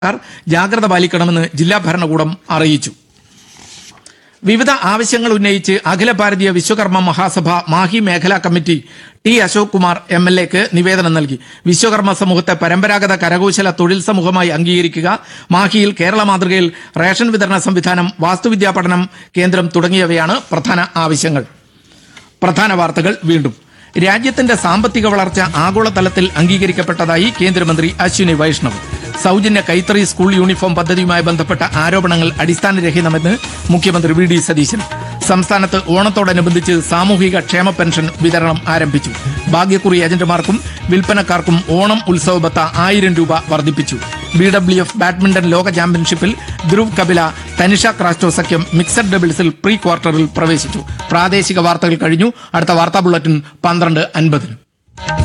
സർക്കാർ ജാഗ്രത പാലിക്കണമെന്ന് ജില്ലാ ഭരണകൂടം അറിയിച്ചു വിവിധ ആവശ്യങ്ങൾ ഉന്നയിച്ച് അഖില ഭാരതീയ വിശ്വകർമ്മ മഹാസഭ മാഹി മേഖലാ committee T Ashok Kumar M L എക്ക് നിവേദനം നൽകി വിശ്വകർമ്മ സമൂഹത്തെ പരമ്പരാഗത കരകൗശല തൊഴിൽ സമൂഹമായി അംഗീകരിക്കുക മാഹിയിൽ കേരള മാതൃകയിൽ റേഷൻ വിതരണ സംവിധാനം വാസ്തുവിദ്യാ പഠനം കേന്ദ്രം തുടങ്ങിയവയാണ് പ്രധാന ആവശ്യങ്ങൾ പ്രധാന വാർത്തകൾ വീണ്ടും രാജ്യത്തിന്റെ സാമ്പത്തിക വളർച്ച ആഗോളതലത്തിൽ അംഗീകരിക്കപ്പെട്ടതായി കേന്ദ്രമന്ത്രി അശ്വിനി വൈഷ്ണവ് സൗജന്യ കൈത്തറി സ്കൂൾ യൂണിഫോം പദ്ധതിയുമായി ബന്ധപ്പെട്ട ആരോപണങ്ങൾ അടിസ്ഥാനരഹിതമെന്ന് മുഖ്യമന്ത്രി വി ഡി സതീശൻ സംസ്ഥാനത്ത് ഓണത്തോടനുബന്ധിച്ച് സാമൂഹിക ക്ഷേമ പെൻഷൻ വിതരണം ആരംഭിച്ചു ഭാഗ്യക്കുറി ഏജന്റുമാർക്കും വിൽപ്പനക്കാർക്കും ഓണം ഉത്സവ ബത്ത ആയിരം രൂപ വർദ്ധിപ്പിച്ചു ബി ഡബ്ല്യു എഫ് ബാഡ്മിന്റൺ ലോക ചാമ്പ്യൻഷിപ്പിൽ ധ്രുവ് കപില തനിഷ ക്രാസ്റ്റോ സഖ്യം മിക്സഡ് ഡബിൾസിൽ പ്രീ ക്വാർട്ടറിൽ പ്രവേശിച്ചു പ്രാദേശിക വാർത്തകൾ കഴിഞ്ഞു അടുത്ത വാർത്താ ബുള്ളറ്റിൻ പന്ത്രണ്ട് അൻപതിന്